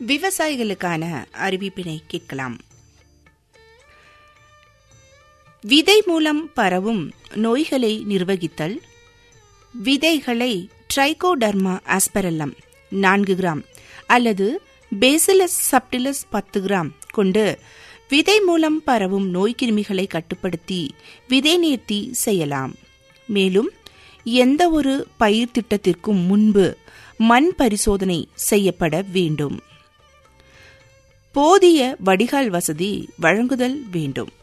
விவசாயிகளுக்கான அறிவிப்பினை கேட்கலாம் விதை மூலம் பரவும் நோய்களை நிர்வகித்தல் விதைகளை ட்ரைகோடர்மா ஆஸ்பெரல்லம் நான்கு கிராம் அல்லது பேசிலஸ் சப்டிலஸ் பத்து கிராம் கொண்டு விதை மூலம் பரவும் நோய்க்கிருமிகளை கட்டுப்படுத்தி விதை நேர்த்தி செய்யலாம் மேலும் எந்த ஒரு பயிர் திட்டத்திற்கும் முன்பு மண் பரிசோதனை செய்யப்பட வேண்டும் போதிய வடிகால் வசதி வழங்குதல் வேண்டும்